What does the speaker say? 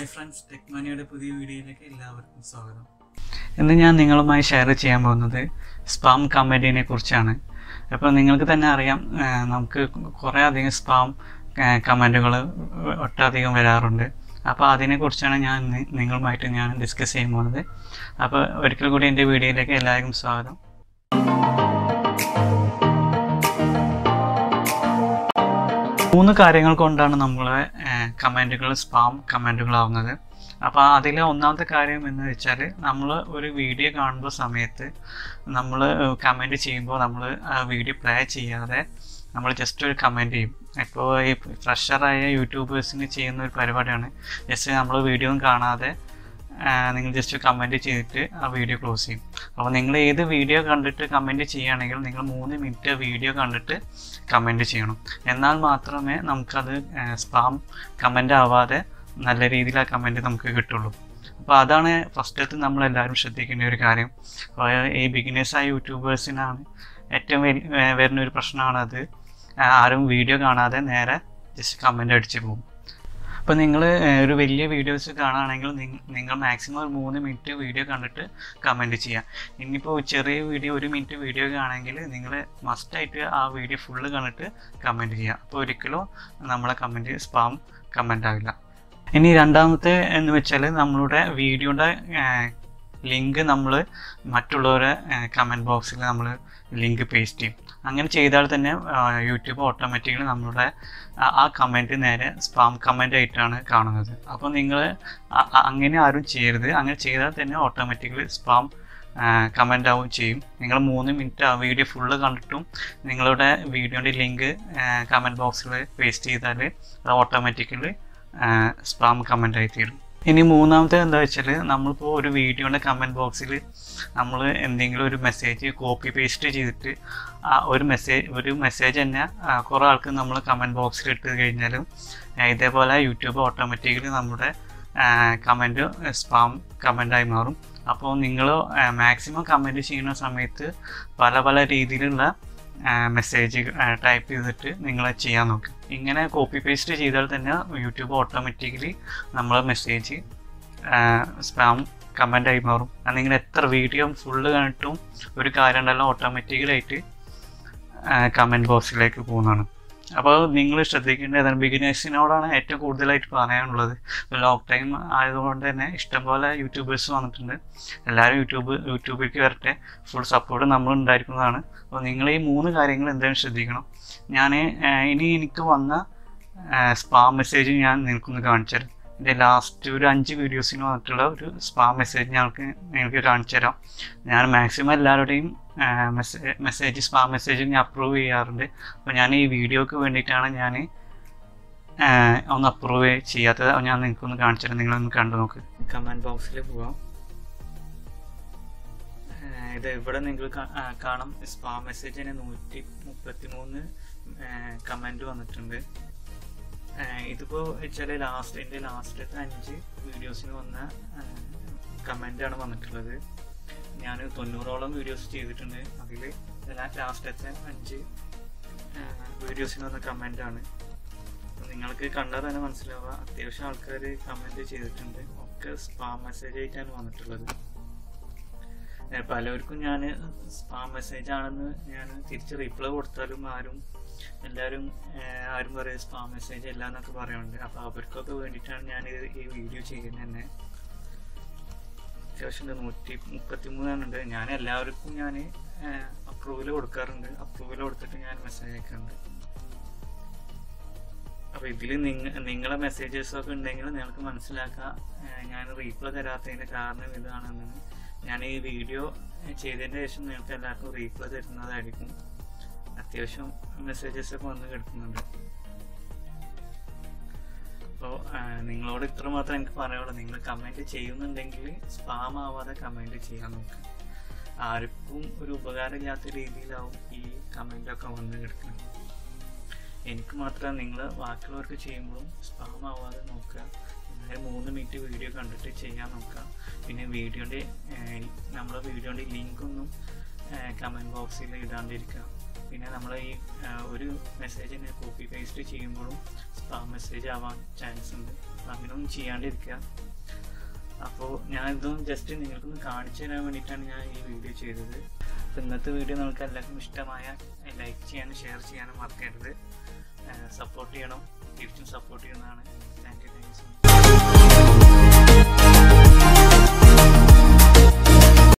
hi friends ടെക്മനിയുടെ പുതിയ വീഡിയോയിലേക്ക് എല്ലാവർക്കും സ്വാഗതം ഇന്ന് ഞാൻ നിങ്ങളുമായി ഷെയർ ചെയ്യാൻ പോകുന്നത് സ്പാം കമൻറ്റിനെ കുറിച്ചാണ് അപ്പോൾ നിങ്ങൾക്ക് തന്നെ അറിയാം ആ, നമുക്ക് കുറേ അധികം സ്പാം കമൻറ്റുകൾ ഒട്ടധികം വരാറുണ്ട് അപ്പോൾ അതിനെക്കുറിച്ചാണ് ഞാൻ നി- നിങ്ങളുമായിട്ട് ഞാൻ ഡിസ്കസ് ചെയ്യാൻ പോകുന്നത് അപ്പോൾ ഒരിക്കൽ കൂടി എൻ്റെ വീഡിയോയിലേക്ക് എല്ലാവർക്കും സ്വാഗതം മൂന്ന് കാര്യങ്ങൾ കൊണ്ടാണ് നമ്മളെ കമൻറ്റുകൾ സ്പാം കമൻറ്റുകളാവുന്നത് അപ്പോൾ അതിലെ ഒന്നാമത്തെ കാര്യം എന്ന് വെച്ചാൽ നമ്മൾ ഒരു വീഡിയോ കാണുമ്പോൾ സമയത്ത് നമ്മൾ കമൻറ്റ് ചെയ്യുമ്പോൾ നമ്മൾ ആ വീഡിയോ പ്ലേ ചെയ്യാതെ നമ്മൾ ജസ്റ്റ് ഒരു കമൻറ്റ് ചെയ്യും ഇപ്പോൾ ഈ ഫ്രഷറായ യൂട്യൂബേഴ്സിന് ചെയ്യുന്ന ഒരു പരിപാടിയാണ് ജസ്റ്റ് നമ്മൾ വീഡിയോ ഒന്നും കാണാതെ ആ, നിങ്ങൾ ജസ്റ്റ് കമൻറ്റ് ചെയ്തിട്ട് ആ വീഡിയോ ക്ലോസ് ചെയ്യും അപ്പോൾ നിങ്ങൾ ഏത് വീഡിയോ കണ്ടിട്ട് കമൻറ്റ് ചെയ്യുകയാണെങ്കിൽ നിങ്ങൾ മൂന്ന് മിനിറ്റ് വീഡിയോ കണ്ടിട്ട് കമൻറ്റ് ചെയ്യണം എന്നാൽ മാത്രമേ നമുക്കത് സ്പാം കമൻ്റ് ആവാതെ നല്ല രീതിയിൽ ആ കമൻറ്റ് നമുക്ക് കിട്ടുള്ളൂ അപ്പോൾ അതാണ് ഫസ്റ്റത്തെ നമ്മളെല്ലാവരും ശ്രദ്ധിക്കേണ്ട ഒരു കാര്യം അപ്പോൾ ഈ ബിഗിനേഴ്സായ യൂട്യൂബേഴ്സിനാണ് ഏറ്റവും വലി- ഏർ വരുന്ന ഒരു പ്രശ്നമാണത് ആരും വീഡിയോ കാണാതെ നേരെ ജസ്റ്റ് കമൻ്റ് അടിച്ച് പോകും അപ്പോൾ നിങ്ങൾ ഒരു വലിയ വീഡിയോസ് കാണുകയാണെങ്കിൽ നിങ്ങ- നിങ്ങൾ മാക്സിമം ഒരു മൂന്ന് മിനിറ്റ് വീഡിയോ കണ്ടിട്ട് കമൻറ്റ് ചെയ്യാം ഇനിയിപ്പോൾ ചെറിയ വീഡിയോ ഒരു മിനിറ്റ് വീഡിയോ കാണുമെങ്കിൽ നിങ്ങൾ മസ്റ്റായിട്ട് ആ വീഡിയോ ഫുള്ള് കണ്ടിട്ട് കമൻറ്റ് ചെയ്യുക അപ്പോൾ ഒരിക്കലും നമ്മളെ കമൻറ്റ് സ്പാം കമൻ്റ് ആവില്ല ഇനി രണ്ടാമത്തെ എന്ന് വെച്ചാൽ നമ്മളുടെ വീഡിയോയുടെ ലിങ്ക് നമ്മൾ മറ്റുള്ളവരെ കമൻറ്റ് ബോക്സിൽ നമ്മൾ ലിങ്ക് പേസ്റ്റ് ചെയ്യും അങ്ങനെ ചെയ്താൽ തന്നെ യൂട്യൂബ് ഓട്ടോമാറ്റിക്കലി നമ്മളുടെ ആ- ആ കമൻറ്റ് നേരെ സ്പാം കമൻ്റ് ആയിട്ടാണ് കാണുന്നത് അപ്പോൾ നിങ്ങൾ അങ്ങനെ ആരും ചെയ്യരുത് അങ്ങനെ ചെയ്താൽ തന്നെ ഓട്ടോമാറ്റിക്കലി സ്പാം കമൻ്റ് ആവും ചെയ്യും നിങ്ങൾ മൂന്ന് മിനിറ്റ് ആ വീഡിയോ ഫുള്ള് കണ്ടിട്ടും നിങ്ങളുടെ വീഡിയോൻ്റെ ലിങ്ക് കമൻറ്റ് ബോക്സിൽ പേസ്റ്റ് ചെയ്താൽ അത് ഓട്ടോമാറ്റിക്കലി സ്പാം കമൻ്റ് ആയി തീരും ഇനി മൂന്നാമത്തെ എന്താ വെച്ചാൽ നമ്മളിപ്പോൾ ഒരു വീഡിയോയുടെ കമൻറ്റ് ബോക്സിൽ നമ്മൾ എന്തെങ്കിലും ഒരു മെസ്സേജ് കോപ്പി പേസ്റ്റ് ചെയ്തിട്ട് ആ ഒരു മെസ്സേജ് ഒരു മെസ്സേജ് തന്നെ ആ, കുറേ ആൾക്ക് നമ്മൾ കമൻറ്റ് ബോക്സിൽ ഇട്ട് കഴിഞ്ഞാലും ആ, ഇതേപോലെ യൂട്യൂബ് ഓട്ടോമാറ്റിക്കലി നമ്മുടെ കമൻറ്റ് സ്പാം കമൻ്റായി മാറും അപ്പോൾ നിങ്ങൾ മാക്സിമം കമൻറ്റ് ചെയ്യുന്ന സമയത്ത് പല പല രീതിയിലുള്ള മെസ്സേജ് ടൈപ്പ് ചെയ്തിട്ട് നിങ്ങൾ ചെയ്യാൻ നോക്കുക ഇങ്ങനെ കോപ്പി പേസ്റ്റ് ചെയ്താൽ തന്നെ യൂട്യൂബ് ഓട്ടോമാറ്റിക്കലി നമ്മളെ മെസ്സേജ് സ്പാം കമൻ്റ് ആയി മാറും അത് നിങ്ങൾ എത്ര വീഡിയോ ഫുള്ള് കണ്ടിട്ടും ഒരു കാര്യം ഉണ്ടല്ലോ ഓട്ടോമാറ്റിക്കലായിട്ട് കമൻറ്റ് ബോക്സിലേക്ക് പോകുന്നതാണ് അപ്പോൾ നിങ്ങൾ ശ്രദ്ധിക്കേണ്ടത് ഏതാണ് ബിഗിനേഴ്സിനോടാണ് ഏറ്റവും കൂടുതലായിട്ട് പറയാനുള്ളത് ലോക്ക് ടൈം ആയതുകൊണ്ട് തന്നെ ഇഷ്ടംപോലെ യൂട്യൂബേഴ്സ് വന്നിട്ടുണ്ട് എല്ലാവരും യൂട്യൂബ് യൂട്യൂബിലേക്ക് വരട്ടെ ഫുൾ സപ്പോർട്ട് നമ്മൾ ഉണ്ടായിരിക്കുന്നതാണ് അപ്പോൾ നിങ്ങൾ ഈ മൂന്ന് കാര്യങ്ങൾ എന്തായാലും ശ്രദ്ധിക്കണം ഞാൻ ഇനി എനിക്ക് വന്ന സ്പാം മെസ്സേജ് ഞാൻ നിങ്ങൾക്കൊന്ന് കാണിച്ചു തരാം എൻ്റെ ലാസ്റ്റ് ഒരു അഞ്ച് വീഡിയോസിന് വന്നിട്ടുള്ള ഒരു സ്പാം മെസ്സേജ് ഞങ്ങൾക്ക് നിങ്ങൾക്ക് കാണിച്ചു തരാം ഞാൻ മാക്സിമം എല്ലാവരുടെയും മെസ്സേജ് സ്പാം മെസ്സേജ് ഞാൻ അപ്രൂവ് ചെയ്യാറുണ്ട് അപ്പോൾ ഞാൻ ഈ വീഡിയോക്ക് വേണ്ടിയിട്ടാണ് ഞാൻ ഒന്ന് അപ്രൂവ് ചെയ്യാത്തത് അത് ഞാൻ നിങ്ങൾക്കൊന്ന് കാണിച്ചു തരാം നിങ്ങളൊന്ന് കണ്ടു നോക്ക് കമൻറ്റ് ബോക്സിൽ പോവാം ഏഹ് ഇത് ഇവിടെ നിങ്ങൾ കാണാം സ്പാം മെസ്സേജിന് നൂറ്റി മുപ്പത്തി മൂന്ന് കമൻറ്റ് വന്നിട്ടുണ്ട് ഏഹ് ഇതിപ്പോ വെച്ചാൽ ലാസ്റ്റ് എൻ്റെ ലാസ്റ്റത്തെ അഞ്ച് വീഡിയോസിന് വന്ന കമൻ്റാണ് വന്നിട്ടുള്ളത് ഞാൻ തൊണ്ണൂറോളം വീഡിയോസ് ചെയ്തിട്ടുണ്ട് അതിൽ ലാസ്റ്റത്തെ അഞ്ച് വീഡിയോസിന് വന്ന കമൻ്റാണ് നിങ്ങൾക്ക് കണ്ടാൽ തന്നെ മനസ്സിലാവുക അത്യാവശ്യം ആൾക്കാർ കമൻറ്റ് ചെയ്തിട്ടുണ്ട് ഒക്കെ സ്പാം മെസ്സേജ് ആയിട്ടാണ് വന്നിട്ടുള്ളത് ഏഹ് പലർക്കും ഞാൻ സ്പാം മെസ്സേജ് ആണെന്ന് ഞാൻ തിരിച്ച് റിപ്ലൈ കൊടുത്താലും ആരും എല്ലാവരും ഏഹ് ആരും പറയും സ്പാം മെസ്സേജ് അല്ല എന്നൊക്കെ പറയുന്നുണ്ട് അപ്പോൾ അവർക്കൊക്കെ വേണ്ടിയിട്ടാണ് ഞാൻ ഇത് ഈ വീഡിയോ ചെയ്യുന്നത് തന്നെ അത്യാവശ്യം ഉണ്ട് നൂറ്റി മുപ്പത്തി മൂന്നെണ്ണുണ്ട് ഞാൻ എല്ലാവർക്കും ഞാൻ അപ്രൂവൽ കൊടുക്കാറുണ്ട് അപ്രൂവൽ കൊടുത്തിട്ട് ഞാൻ മെസ്സേജ് അയക്കാറുണ്ട് അപ്പോൾ ഇതിൽ നിങ്ങ നിങ്ങളെ മെസ്സേജസ് ഒക്കെ ഉണ്ടെങ്കിൽ നിങ്ങൾക്ക് മനസ്സിലാക്കാം ഏഹ് ഞാൻ റീപ്ലൈ തരാത്തതിൻ്റെ കാരണം ഇതാണെന്ന് ഞാൻ ഈ വീഡിയോ ചെയ്തതിന് ശേഷം നിങ്ങൾക്ക് എല്ലാവർക്കും റീപ്ലൈ തരുന്നതായിരിക്കും അത്യാവശ്യം മെസ്സേജസ് ഒക്കെ വന്ന് കിടക്കുന്നുണ്ട് അപ്പോൾ നിങ്ങളോട് ഇത്ര മാത്രമേ എനിക്ക് പറയുള്ളൂ നിങ്ങൾ കമൻറ്റ് ചെയ്യുന്നുണ്ടെങ്കിൽ സ്പാം ആവാതെ കമൻറ്റ് ചെയ്യാൻ നോക്കുക ആർക്കും ഒരു ഉപകാരമില്ലാത്ത രീതിയിലാവും ഈ കമൻ്റൊക്കെ വന്ന് കിടക്കുന്നത് എനിക്ക് മാത്രം നിങ്ങൾ ബാക്കിയുള്ളവർക്ക് ചെയ്യുമ്പോഴും സ്പാം ആവാതെ നോക്കുക എന്തായാലും മൂന്ന് മിനിറ്റ് വീഡിയോ കണ്ടിട്ട് ചെയ്യാൻ നോക്കുക പിന്നെ വീഡിയോൻ്റെ നമ്മളെ വീഡിയോൻ്റെ ലിങ്ക് ഒന്നും കമൻറ്റ് ബോക്സിൽ ഇടാണ്ടിരിക്കുക പിന്നെ നമ്മൾ ഈ ആ, ഒരു മെസ്സേജിനെ കോപ്പി പേസ്റ്റ് ചെയ്യുമ്പോഴും സ്പാം മെസ്സേജ് ആവാൻ ചാൻസ് ഉണ്ട് അങ്ങനെയൊന്നും ചെയ്യാണ്ടിരിക്കുക അപ്പോൾ ഞാൻ ഇതും ജസ്റ്റ് നിങ്ങൾക്കൊന്ന് കാണിച്ചു തരാൻ വേണ്ടിയിട്ടാണ് ഞാൻ ഈ വീഡിയോ ചെയ്തത് അപ്പോൾ ഇന്നത്തെ വീഡിയോ നിങ്ങൾക്ക് എല്ലാവർക്കും ഇഷ്ടമായ ലൈക്ക് ചെയ്യാനും ഷെയർ ചെയ്യാനും മറക്കരുത് സപ്പോർട്ട് ചെയ്യണം തിരിച്ചും സപ്പോർട്ട് ചെയ്യുന്നതാണ് thank you thank you so much